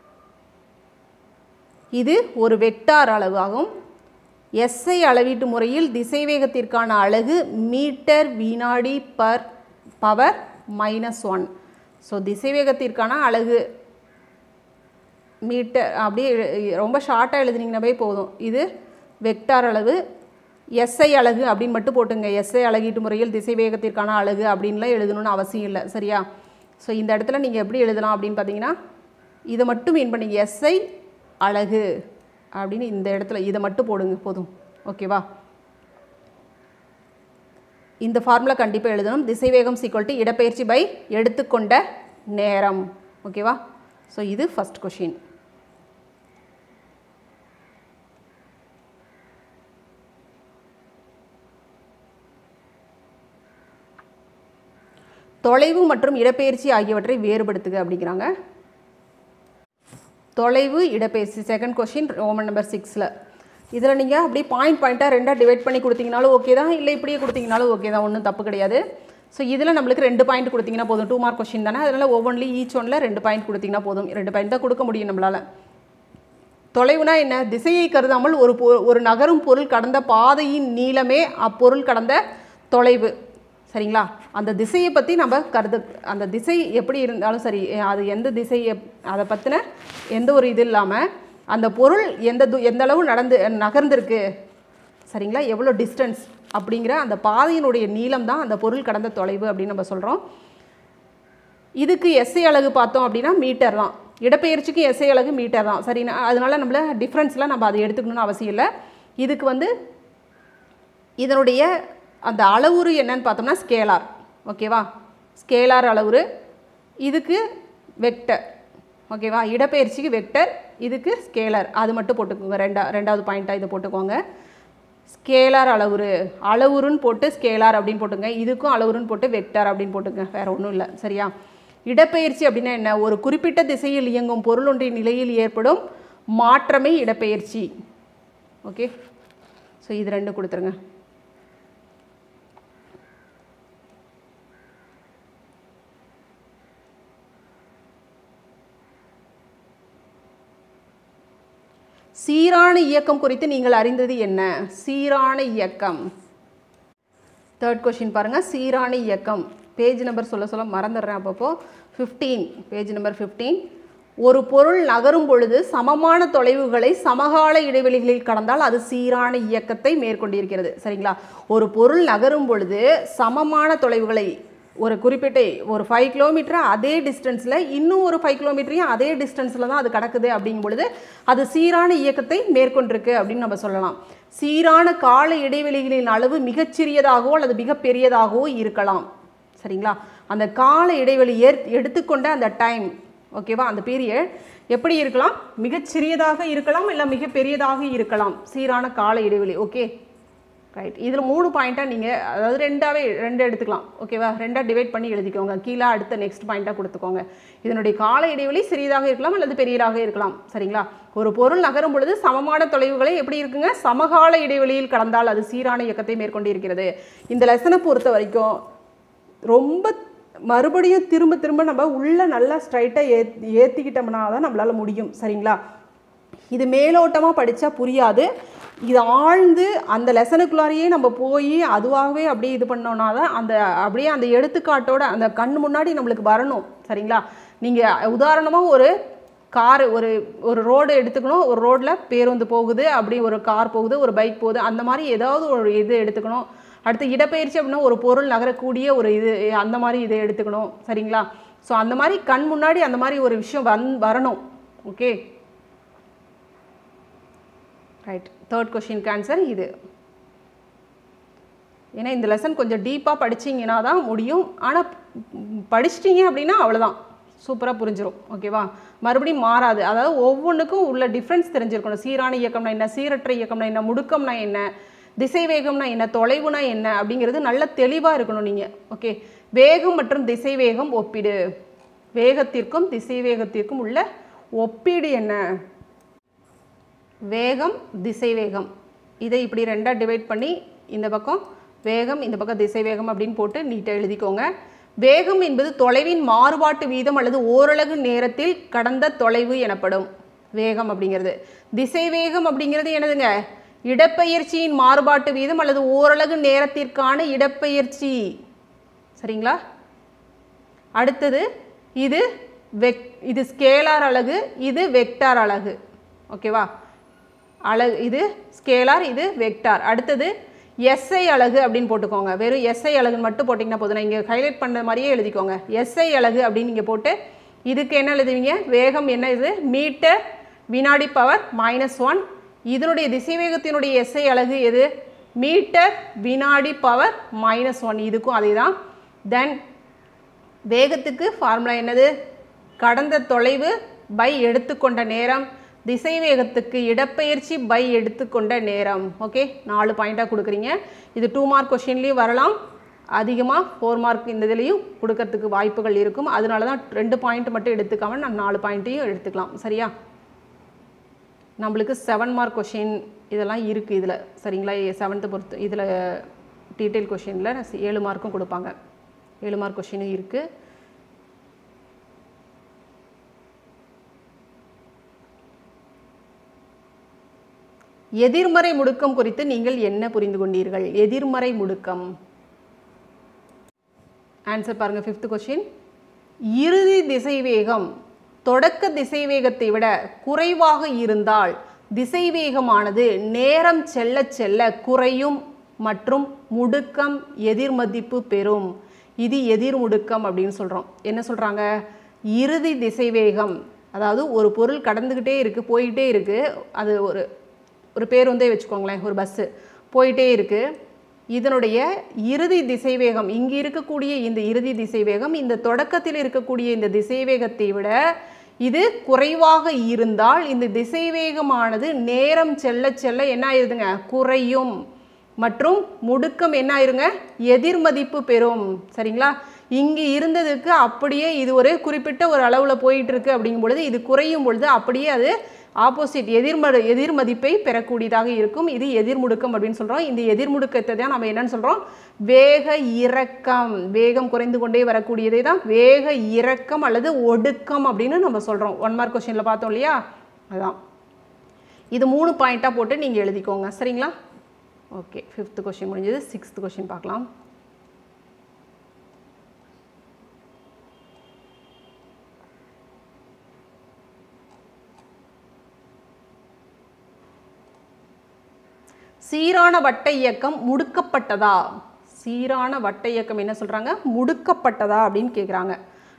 இது ஒரு வெக்டார் அளவாகும் எஸ்ஐ அளவீட்டு முறையில் திசைவேகத்திற்கான அலகு மீட்டர் வினாடி per power minus one so திசைவேகத்திற்கான அலகு மீட்டர் அப்படியே எழு- ரொம்ப ஷார்ட்டாக எழுதுனீங்கன்னாவே போதும் இது வெக்டார் அளவு எஸ்ஐ அலகு அப்படின்னு மட்டும் போட்டுங்க எஸ்ஐ அலகீட்டு முறையில் திசைவேகத்திற்கான அலகு அப்படின்லாம் எழுதணும்னு அவசியம் இல்லை சரியா ஸோ இந்த இடத்துல நீங்கள் எப்படி எழுதலாம் அப்படின்னு பார்த்தீங்கன்னா இதை மட்டும் மீன் பண்ணீங்க எஸ்ஐ அலகு அப்படின்னு இந்த இடத்துல இதை மட்டும் போடுங்க போதும் ஓகேவா இந்த ஃபார்முலா கண்டிப்பாக எழுதணும் திசைவேகம் சீக்வல் டு இடப்பெயர்ச்சி பை எடுத்துக்கொண்ட நேரம் ஓகேவா ஸோ இது ஃபஸ்ட் கொஷின் தொலைவு மற்றும் இடப்பெயர்ச்சி ஆகியவற்றை வேறுபடுத்துக அப்படிங்கிறாங்க தொலைவு இடப்பெயர்ச்சி செகண்ட் கொஷின் ரோமன் நம்பர் சிக்ஸில் இதில் நீங்கள் அப்படியே பாயிண்ட் பாயிண்ட்டாக ரெண்டாக டிவைட் பண்ணி கொடுத்தீங்கனாலும் ஓகே தான் இல்லை இப்படியே கொடுத்தீங்கனாலும் ஓகே தான் ஒன்றும் தப்பு கிடையாது ஸோ இதில் நம்மளுக்கு ரெண்டு பாயிண்ட் கொடுத்தீங்கன்னா போதும் டூ மார்க் கொஷின் தானே அதனால் ஒவ்வொன்றிலும் ஈச் ஒன்றில் ரெண்டு பாயிண்ட் கொடுத்தீங்கன்னா போதும் ரெண்டு பாயிண்ட் தான் கொடுக்க முடியும் நம்மளால் தொலைவுனா என்ன திசையை கருதாமல் ஒரு பொ ஒரு நகரும் பொருள் கடந்த பாதையின் நீளமே அப்பொருள் கடந்த தொலைவு சரிங்களா அந்த திசையை பற்றி நம்ம கருது அந்த திசை எப்படி இருந்தாலும் சரி அது எந்த திசை எப்- அதை பற்றின எந்த ஒரு இது இல்லாமல் அந்த பொருள் எந்த து எந்த அளவு நடந்து நகர்ந்திருக்கு சரிங்களா எவ்வளோ டிஸ்டன்ஸ் அப்படிங்கிற அந்த பாதையினுடைய நீளம் தான் அந்த பொருள் கடந்த தொலைவு அப்படின்னு நம்ம சொல்கிறோம் இதுக்கு எஸ்ஐ அலகு பார்த்தோம் அப்படின்னா மீட்டர் தான் இடப்பெயர்ச்சிக்கு எஸ்ஐ அலகு மீட்டர் தான் சரி நான் அதனால நம்மள டிஃப்ரென்ஸ்லாம் நம்ம அதை எடுத்துக்கணும்னு அவசியம் இல்லை இதுக்கு வந்து இதனுடைய அந்த அளவுரு என்னன்னு பார்த்தோம்னா ஸ்கேலார் ஓகேவா ஸ்கேலார் அளவுரு இதுக்கு வெக்டர் ஓகேவா இடப்பெயர்ச்சிக்கு வெக்டர் இதுக்கு ஸ்கேலர் அது மட்டும் போட்டுக்கோங்க ரெண்டா ரெண்டாவது பாயிண்ட்டாக இதை போட்டுக்கோங்க ஸ்கேலார் அளவுரு அளவுருன்னு போட்டு ஸ்கேலார் அப்படின்னு போட்டுங்க இதுக்கும் அளவுருன்னு போட்டு வெக்டார் அப்படின்னு போட்டுங்க வேறு ஒன்றும் இல்லை சரியா இடப்பெயர்ச்சி அப்படின்னா என்ன ஒரு குறிப்பிட்ட திசையில் இயங்கும் பொருள் ஒன்றின் நிலையில் ஏற்படும் மாற்றமே இடப்பெயர்ச்சி ஓகே ஸோ இது ரெண்டு கொடுத்துருங்க சீரான இயக்கம் குறித்து நீங்கள் அறிந்தது என்ன சீரான இயக்கம் தேர்ட் கொஷின் பாருங்கள் சீரான இயக்கம் பேஜ் நம்பர் சொல்ல சொல்ல மறந்துடுறேன் அப்பப்போ ஃபிஃப்டீன் பேஜ் நம்பர் ஃபிஃப்டீன் ஒரு பொருள் நகரும் பொழுது சமமான தொலைவுகளை சமகால இடைவெளிகளில் கடந்தால் அது சீரான இயக்கத்தை மேற்கொண்டிருக்கிறது சரிங்களா ஒரு பொருள் நகரும் பொழுது சமமான தொலைவுகளை ஒரு குறிப்பிட்ட ஒரு ஃபைவ் கிலோமீட்டர் அதே டிஸ்டன்ஸில் இன்னும் ஒரு ஃபைவ் கிலோமீட்டரையும் அதே டிஸ்டன்ஸில் தான் அது கிடக்குது அப்படிங்கும் பொழுது அது சீரான இயக்கத்தை மேற்கொண்டிருக்கு அப்படின்னு நம்ம சொல்லலாம் சீரான கால இடைவெளிகளின் அளவு மிகச்சிறியதாகவோ அல்லது மிகப்பெரியதாகவோ இருக்கலாம் சரிங்களா அந்த கால இடைவெளி ஏற் எடுத்துக்கொண்ட அந்த டைம் ஓகேவா அந்த பீரியட் எப்படி இருக்கலாம் மிகச்சிறியதாக இருக்கலாம் இல்லை மிகப்பெரியதாக இருக்கலாம் சீரான கால இடைவெளி ஓகே ரைட் இதில் மூணு பாயிண்ட்டாக நீங்கள் அதாவது ரெண்டாவே ரெண்டு எடுத்துக்கலாம் ஓகேவா ரெண்டாக டிவைட் பண்ணி எழுதிக்கோங்க கீழே அடுத்த நெக்ஸ்ட் பாயிண்ட்டாக கொடுத்துக்கோங்க இதனுடைய கால இடைவெளி சிறியதாக இருக்கலாம் அல்லது பெரியதாக இருக்கலாம் சரிங்களா ஒரு பொருள் நகரும் பொழுது சமமான தொலைவுகளை எப்படி இருக்குங்க சமகால இடைவெளியில் கடந்தால் அது சீரான இயக்கத்தை மேற்கொண்டு இருக்கிறது இந்த லெசனை பொறுத்த வரைக்கும் ரொம்ப மறுபடியும் திரும்ப திரும்ப நம்ம உள்ள நல்லா ஸ்ட்ரைட்டாக ஏ ஏற்றிக்கிட்டோம்னா தான் நம்மளால் முடியும் சரிங்களா இது மேலோட்டமாக படித்தா புரியாது இது ஆழ்ந்து அந்த லெசனுக்குள்ளாரையே நம்ம போய் அதுவாகவே அப்படியே இது பண்ணோன்னா தான் அந்த அப்படியே அந்த எடுத்துக்காட்டோட அந்த கண் முன்னாடி நம்மளுக்கு வரணும் சரிங்களா நீங்கள் உதாரணமாக ஒரு கார் ஒரு ஒரு ரோடு எடுத்துக்கணும் ஒரு ரோட்டில் பேருந்து போகுது அப்படி ஒரு கார் போகுது ஒரு பைக் போகுது அந்த மாதிரி ஏதாவது ஒரு இது எடுத்துக்கணும் அடுத்து இடப்பெயர்ச்சி அப்படின்னா ஒரு பொருள் நகரக்கூடிய ஒரு இது அந்த மாதிரி இதை எடுத்துக்கணும் சரிங்களா ஸோ அந்த மாதிரி கண் முன்னாடி அந்த மாதிரி ஒரு விஷயம் வந் வரணும் ஓகே ரைட் தேர்ட் கொஷினுக்கு ஆன்சர் இது ஏன்னா இந்த லெசன் கொஞ்சம் டீப்பாக படிச்சீங்கன்னா தான் முடியும் ஆனால் படிச்சிட்டிங்க அப்படின்னா அவ்வளோதான் சூப்பராக புரிஞ்சிரும் ஓகேவா மறுபடியும் மாறாது அதாவது ஒவ்வொன்றுக்கும் உள்ள டிஃப்ரென்ஸ் தெரிஞ்சிருக்கணும் சீரான இயக்கம்னா என்ன சீரற்ற இயக்கம்னா என்ன முடுக்கம்னா என்ன திசை வேகம்னா என்ன தொலைவுனா என்ன அப்படிங்கிறது நல்ல தெளிவாக இருக்கணும் நீங்கள் ஓகே வேகம் மற்றும் திசை வேகம் ஒப்பிடு வேகத்திற்கும் திசை வேகத்திற்கும் உள்ள ஒப்பீடு என்ன வேகம் திசை வேகம் இதை இப்படி ரெண்டாக டிவைட் பண்ணி இந்த பக்கம் வேகம் இந்த பக்கம் திசை வேகம் அப்படின்னு போட்டு நீட்டாக எழுதிக்கோங்க வேகம் என்பது தொலைவின் மாறுபாட்டு வீதம் அல்லது ஓரலகு நேரத்தில் கடந்த தொலைவு எனப்படும் வேகம் அப்படிங்கிறது திசை வேகம் அப்படிங்கிறது என்னதுங்க இடப்பெயர்ச்சியின் மாறுபாட்டு வீதம் அல்லது ஓரலகு நேரத்திற்கான இடப்பெயர்ச்சி சரிங்களா அடுத்தது இது வெக் இது ஸ்கேலார் அலகு இது வெக்டார் அலகு ஓகேவா அலகு இது ஸ்கேலார் இது வெக்டார் அடுத்தது எஸ்ஐ அலகு அப்படின்னு போட்டுக்கோங்க வெறும் எஸ்ஐ அலகுன்னு மட்டும் போட்டிங்கன்னா போதும் நான் இங்கே ஹைலைட் பண்ண மாதிரியே எழுதிக்கோங்க எஸ்ஐ அலகு அப்படின்னு நீங்கள் போட்டு இதுக்கு என்ன எழுதுவீங்க வேகம் என்ன இது மீட்டர் வினாடி பவர் மைனஸ் ஒன் இதனுடைய திசைவேகத்தினுடைய எஸ்ஐ அலகு எது மீட்டர் வினாடி பவர் மைனஸ் ஒன் இதுக்கும் அதே தான் தென் வேகத்துக்கு ஃபார்முலா என்னது கடந்த தொலைவு பை எடுத்துக்கொண்ட நேரம் திசை வேகத்துக்கு இடப்பெயர்ச்சி பை எடுத்துக்கொண்ட நேரம் ஓகே நாலு பாயிண்ட்டாக கொடுக்குறீங்க இது டூ மார்க் கொஷின்லேயும் வரலாம் அதிகமாக ஃபோர் மார்க் இந்த இதுலேயும் கொடுக்கறதுக்கு வாய்ப்புகள் இருக்கும் அதனால தான் ரெண்டு பாயிண்ட் மட்டும் எடுத்துக்காம நான் நாலு பாயிண்ட்டையும் எடுத்துக்கலாம் சரியா நம்மளுக்கு செவன் மார்க் கொஷின் இதெல்லாம் இருக்குது இதில் சரிங்களா செவன்த்து பொறுத்து இதில் டீட்டெயில் கொஷினில் ஏழு மார்க்கும் கொடுப்பாங்க ஏழு மார்க் கொஷினும் இருக்குது எதிர்மறை முடுக்கம் குறித்து நீங்கள் என்ன புரிந்து கொண்டீர்கள் எதிர்மறை முடுக்கம் ஆன்சர் பாருங்க ஃபிஃப்த் கொஸ்டின் இறுதி திசைவேகம் தொடக்க திசைவேகத்தை விட குறைவாக இருந்தால் திசைவேகமானது நேரம் செல்ல செல்ல குறையும் மற்றும் முடுக்கம் எதிர்மதிப்பு பெறும் இது எதிர் முடுக்கம் அப்படின்னு சொல்கிறோம் என்ன சொல்கிறாங்க இறுதி திசைவேகம் அதாவது ஒரு பொருள் கடந்துக்கிட்டே இருக்குது போயிட்டே இருக்குது அது ஒரு ஒரு பேருந்தே வச்சுக்கோங்களேன் ஒரு பஸ்ஸு போயிட்டே இருக்குது இதனுடைய இறுதி திசைவேகம் இங்கே இருக்கக்கூடிய இந்த இறுதி திசைவேகம் இந்த தொடக்கத்தில் இருக்கக்கூடிய இந்த திசைவேகத்தை விட இது குறைவாக இருந்தால் இந்த திசைவேகமானது நேரம் செல்ல செல்ல என்ன ஆயிருதுங்க குறையும் மற்றும் முடுக்கம் என்ன ஆயிருங்க எதிர்மதிப்பு பெறும் சரிங்களா இங்கே இருந்ததுக்கு அப்படியே இது ஒரு குறிப்பிட்ட ஒரு அளவில் போயிட்டு இருக்கு அப்படிங்கும் பொழுது இது குறையும் பொழுது அப்படியே அது ஆப்போசிட் எதிர்ம எதிர்மதிப்பை பெறக்கூடியதாக இருக்கும் இது எதிர்முடுக்கம் அப்படின்னு சொல்கிறோம் இந்த எதிர்முடுக்கத்தை தான் நம்ம என்னன்னு சொல்கிறோம் வேக இறக்கம் வேகம் குறைந்து கொண்டே வரக்கூடியதை தான் வேக இறக்கம் அல்லது ஒடுக்கம் அப்படின்னு நம்ம சொல்கிறோம் ஒன் மார்க் கொஷினில் பார்த்தோம் இல்லையா அதான் இது மூணு பாயிண்ட்டாக போட்டு நீங்கள் எழுதிக்கோங்க சரிங்களா ஓகே ஃபிஃப்த் கொஷின் முடிஞ்சது சிக்ஸ்த் கொஷின் பார்க்கலாம் சீரான வட்ட இயக்கம் முடுக்கப்பட்டதா சீரான வட்ட இயக்கம் என்ன சொல்றாங்க முடுக்கப்பட்டதா அப்படின்னு கேட்குறாங்க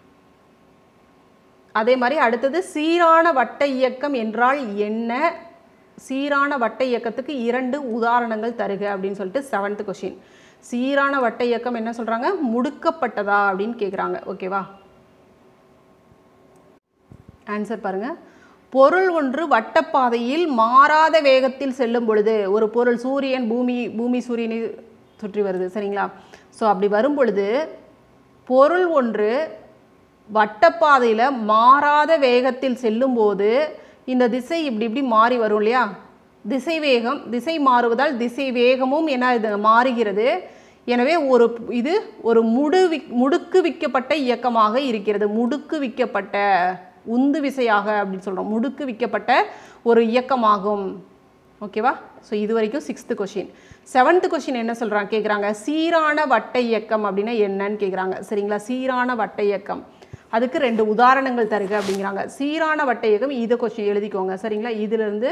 அதே மாதிரி அடுத்தது சீரான வட்ட இயக்கம் என்றால் என்ன சீரான வட்ட இயக்கத்துக்கு இரண்டு உதாரணங்கள் தருக அப்படின்னு சொல்லிட்டு செவன்த் கொஷின் சீரான வட்ட இயக்கம் என்ன சொல்றாங்க முடுக்கப்பட்டதா அப்படின்னு கேட்குறாங்க ஓகேவா ஆன்சர் பாருங்க பொருள் ஒன்று வட்டப்பாதையில் மாறாத வேகத்தில் செல்லும் பொழுது ஒரு பொருள் சூரியன் பூமி பூமி சூரியனை சுற்றி வருது சரிங்களா ஸோ அப்படி வரும் பொழுது பொருள் ஒன்று வட்டப்பாதையில் மாறாத வேகத்தில் செல்லும்போது இந்த திசை இப்படி இப்படி மாறி வரும் இல்லையா திசை வேகம் திசை மாறுவதால் திசை வேகமும் என்ன இது மாறுகிறது எனவே ஒரு இது ஒரு முடுவி முடுக்குவிக்கப்பட்ட இயக்கமாக இருக்கிறது முடுக்குவிக்கப்பட்ட உந்து விசையாக அப்படின்னு சொல்கிறோம் முடுக்கு விக்கப்பட்ட ஒரு இயக்கமாகும் ஓகேவா ஸோ இது வரைக்கும் சிக்ஸ்த்து கொஷின் செவன்த்து கொஷின் என்ன சொல்கிறாங்க கேட்குறாங்க சீரான வட்ட இயக்கம் அப்படின்னா என்னன்னு கேட்குறாங்க சரிங்களா சீரான வட்ட இயக்கம் அதுக்கு ரெண்டு உதாரணங்கள் தருக அப்படிங்கிறாங்க சீரான வட்ட இயக்கம் இதை கொஷின் எழுதிக்கோங்க சரிங்களா இதிலிருந்து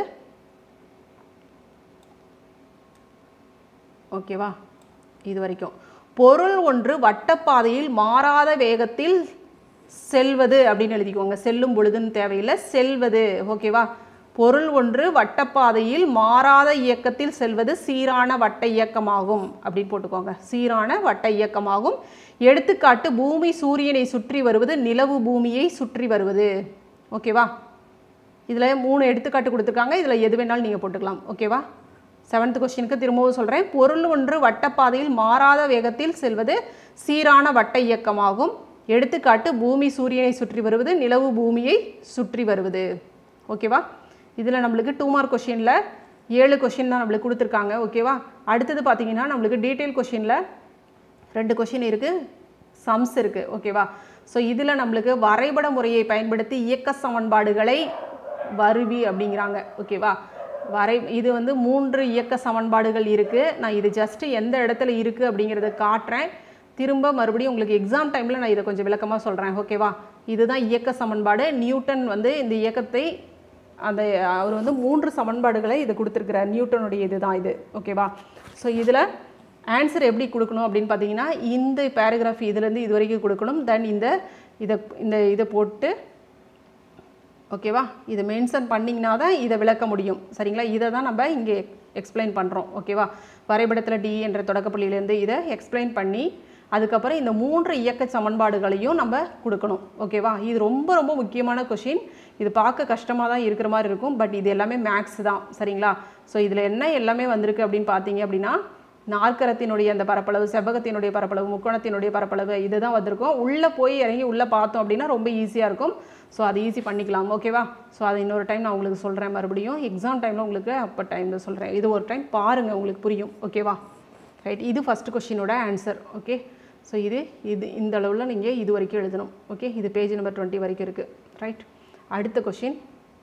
ஓகேவா இது வரைக்கும் பொருள் ஒன்று வட்டப்பாதையில் மாறாத வேகத்தில் செல்வது அப்படின்னு எழுதிக்கோங்க செல்லும் பொழுதுன்னு தேவையில்லை செல்வது ஓகேவா பொருள் ஒன்று வட்டப்பாதையில் மாறாத இயக்கத்தில் செல்வது சீரான வட்ட இயக்கமாகும் அப்படின்னு போட்டுக்கோங்க சீரான வட்ட இயக்கமாகும் எடுத்துக்காட்டு பூமி சூரியனை சுற்றி வருவது நிலவு பூமியை சுற்றி வருவது ஓகேவா இதில் மூணு எடுத்துக்காட்டு கொடுத்துருக்காங்க இதில் எது வேணாலும் நீங்கள் போட்டுக்கலாம் ஓகேவா செவன்த் கொஸ்டினுக்கு திரும்பவும் சொல்கிறேன் பொருள் ஒன்று வட்டப்பாதையில் மாறாத வேகத்தில் செல்வது சீரான வட்ட இயக்கமாகும் எடுத்துக்காட்டு பூமி சூரியனை சுற்றி வருவது நிலவு பூமியை சுற்றி வருவது ஓகேவா இதில் நம்மளுக்கு டூ மார்க் கொஷினில் ஏழு கொஷின் தான் நம்மளுக்கு கொடுத்துருக்காங்க ஓகேவா அடுத்தது பார்த்தீங்கன்னா நம்மளுக்கு டீட்டெயில் கொஷினில் ரெண்டு கொஷின் இருக்குது சம்ஸ் இருக்குது ஓகேவா ஸோ இதில் நம்மளுக்கு வரைபட முறையை பயன்படுத்தி இயக்க சமன்பாடுகளை வருவி அப்படிங்கிறாங்க ஓகேவா வரை இது வந்து மூன்று இயக்க சமன்பாடுகள் இருக்குது நான் இது ஜஸ்ட்டு எந்த இடத்துல இருக்குது அப்படிங்கிறத காட்டுறேன் திரும்ப மறுபடியும் உங்களுக்கு எக்ஸாம் டைமில் நான் இதை கொஞ்சம் விளக்கமாக சொல்கிறேன் ஓகேவா இதுதான் இயக்க சமன்பாடு நியூட்டன் வந்து இந்த இயக்கத்தை அந்த அவர் வந்து மூன்று சமன்பாடுகளை இது கொடுத்துருக்கிறார் நியூட்டனுடைய இதுதான் இது ஓகேவா ஸோ இதில் ஆன்சர் எப்படி கொடுக்கணும் அப்படின்னு பார்த்தீங்கன்னா இந்த பேராகிராஃப் இதுலேருந்து இது வரைக்கும் கொடுக்கணும் தென் இந்த இதை இந்த இதை போட்டு ஓகேவா இதை மென்ஷன் பண்ணிங்கன்னா தான் இதை விளக்க முடியும் சரிங்களா இதை தான் நம்ம இங்கே எக்ஸ்பிளைன் பண்ணுறோம் ஓகேவா வரைபடத்தில் டி என்ற தொடக்கப்புள்ளியிலேருந்து இதை எக்ஸ்பிளைன் பண்ணி அதுக்கப்புறம் இந்த மூன்று இயக்க சமன்பாடுகளையும் நம்ம கொடுக்கணும் ஓகேவா இது ரொம்ப ரொம்ப முக்கியமான கொஷின் இது பார்க்க கஷ்டமாக தான் இருக்கிற மாதிரி இருக்கும் பட் இது எல்லாமே மேக்ஸ் தான் சரிங்களா ஸோ இதில் என்ன எல்லாமே வந்திருக்கு அப்படின்னு பார்த்தீங்க அப்படின்னா நாற்கரத்தினுடைய அந்த பரப்பளவு செவ்வகத்தினுடைய பரப்பளவு முக்கோணத்தினுடைய பரப்பளவு இதுதான் வந்திருக்கும் உள்ளே போய் இறங்கி உள்ளே பார்த்தோம் அப்படின்னா ரொம்ப ஈஸியாக இருக்கும் ஸோ அது ஈஸி பண்ணிக்கலாம் ஓகேவா ஸோ அது இன்னொரு டைம் நான் உங்களுக்கு சொல்கிறேன் மறுபடியும் எக்ஸாம் டைமில் உங்களுக்கு அப்போ டைமில் சொல்கிறேன் இது ஒரு டைம் பாருங்கள் உங்களுக்கு புரியும் ஓகேவா ரைட் இது ஃபஸ்ட்டு கொஷினோட ஆன்சர் ஓகே ஸோ இது இது இந்த அளவில் நீங்கள் இது வரைக்கும் எழுதணும் ஓகே இது பேஜ் நம்பர் டுவெண்ட்டி வரைக்கும் இருக்குது ரைட் அடுத்த கொஷின்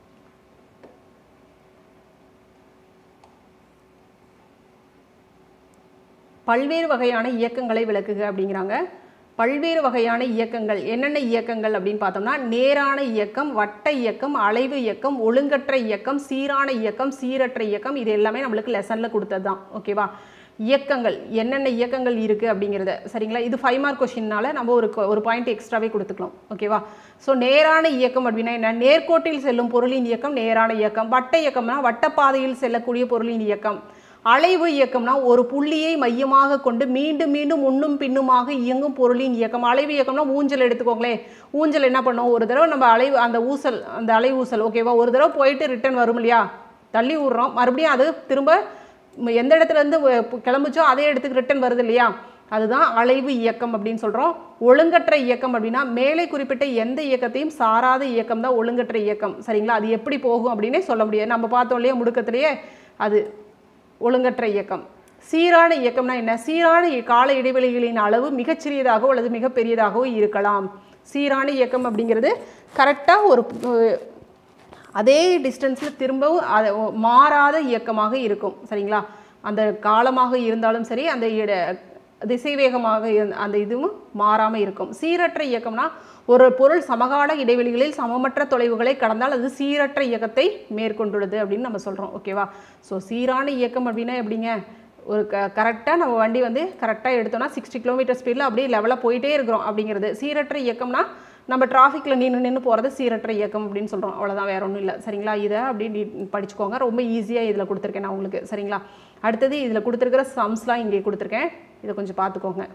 பல்வேறு வகையான இயக்கங்களை விளக்குக அப்படிங்கிறாங்க பல்வேறு வகையான இயக்கங்கள் என்னென்ன இயக்கங்கள் அப்படின்னு பார்த்தோம்னா நேரான இயக்கம் வட்ட இயக்கம் அலைவு இயக்கம் ஒழுங்கற்ற இயக்கம் சீரான இயக்கம் சீரற்ற இயக்கம் இது எல்லாமே நம்மளுக்கு லெசனில் கொடுத்தது தான் ஓகேவா இயக்கங்கள் என்னென்ன இயக்கங்கள் இருக்குது அப்படிங்கிறத சரிங்களா இது ஃபைவ் மார்க் கொஷின்னால நம்ம ஒரு கொ- ஒரு பாயிண்ட் எக்ஸ்ட்ராவே கொடுத்துக்கலாம் ஓகேவா ஸோ நேரான இயக்கம் அப்படின்னா என்ன நேர்கோட்டில் செல்லும் பொருளின் இயக்கம் நேரான இயக்கம் வட்ட இயக்கம்னா வட்டப்பாதையில் செல்லக்கூடிய பொருளின் இயக்கம் அலைவு இயக்கம்னா ஒரு புள்ளியை மையமாக கொண்டு மீண்டும் மீண்டும் முன்னும் பின்னுமாக இயங்கும் பொருளின் இயக்கம் அலைவு இயக்கம்னா ஊஞ்சல் எடுத்துக்கோங்களேன் ஊஞ்சல் என்ன பண்ணும் ஒரு தடவை நம்ம அலைவு அந்த ஊசல் அந்த அலை ஊசல் ஓகேவா ஒரு தடவை போயிட்டு ரிட்டர்ன் வரும் இல்லையா தள்ளி விட்றோம் மறுபடியும் அது திரும்ப ம- எந்த இடத்துல இருந்து வ- கிளம்புச்சோ அதே இடத்துக்கு ரிட்டர்ன் வருது இல்லையா அதுதான் அலைவு இயக்கம் அப்படின்னு சொல்கிறோம் ஒழுங்கற்ற இயக்கம் அப்படின்னா மேலே குறிப்பிட்ட எந்த இயக்கத்தையும் சாராத இயக்கம் தான் ஒழுங்கற்ற இயக்கம் சரிங்களா அது எப்படி போகும் அப்படின்னே சொல்ல முடியாது நம்ம பார்த்தோம் இல்லையா முடுக்கத்திலேயே அது ஒழுங்கற்ற இயக்கம் சீரான இயக்கம்னா என்ன சீரான இ- கால இடைவெளிகளின் அளவு மிகச்சிறியதாகவோ அல்லது மிகப்பெரியதாகவோ இருக்கலாம் சீரான இயக்கம் அப்படிங்கிறது கரெக்டாக ஒரு அஹ், அதே டிஸ்டன்ஸில் திரும்பவும் அது மாறாத இயக்கமாக இருக்கும் சரிங்களா அந்த காலமாக இருந்தாலும் சரி அந்த இட திசைவேகமாக இருந்த- அந்த இதுவும் மாறாமல் இருக்கும் சீரற்ற இயக்கம்னா ஒரு பொருள் சமகால இடைவெளிகளில் சமமற்ற தொலைவுகளை கடந்தால் அது சீரற்ற இயக்கத்தை மேற்கொண்டுள்ளது அப்படின்னு நம்ம சொல்கிறோம் ஓகேவா ஸோ சீரான இயக்கம் அப்படின்னா எப்படிங்க ஒரு க கரெக்டாக நம்ம வண்டி வந்து கரெக்டாக எடுத்தோம்னா சிக்ஸ்டி கிலோமீட்டர் ஸ்பீடில் அப்படியே லெவலாக போயிட்டே இருக்கிறோம் அப்படிங்கிறது சீரற்ற இயக்கம்னா நம்ம டிராஃபிக்கில் நின்று நின்று போகிறது சீரற்ற இயக்கம் அப்படின்னு சொல்கிறோம் அவ்வளோதான் வேற ஒன்றும் இல்லை சரிங்களா இதை அப்படி நீ படிச்சுக்கோங்க ரொம்ப ஈஸியாக இதில் கொடுத்துருக்கேன் நான் உங்களுக்கு சரிங்களா அடுத்தது இதில் கொடுத்துருக்கிற சம்ஸ்லாம் இங்கே கொடுத்துருக்கேன் இதை கொஞ்சம் பார்த்துக்கோங்க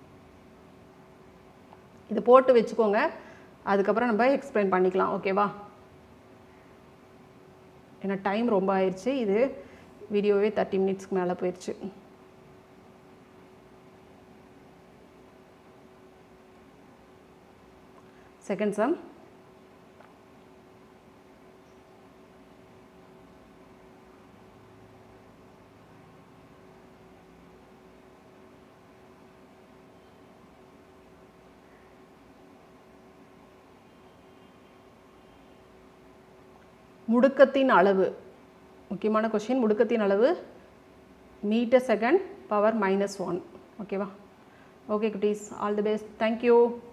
இதை போட்டு வச்சுக்கோங்க அதுக்கப்புறம் நம்ம எக்ஸ்பிளைன் பண்ணிக்கலாம் ஓகேவா ஏன்னா டைம் ரொம்ப ஆயிடுச்சு இது வீடியோவே தேர்ட்டி மினிட்ஸ்க்கு மேலே போயிடுச்சு செகண்ட் சம் முடுக்கத்தின் அளவு முக்கியமான கொஷின் முடுக்கத்தின் அளவு metre second power minus one ஓகேவா ஓகே குட்டீஸ் ஆல் தி பெஸ்ட் தேங்க்யூ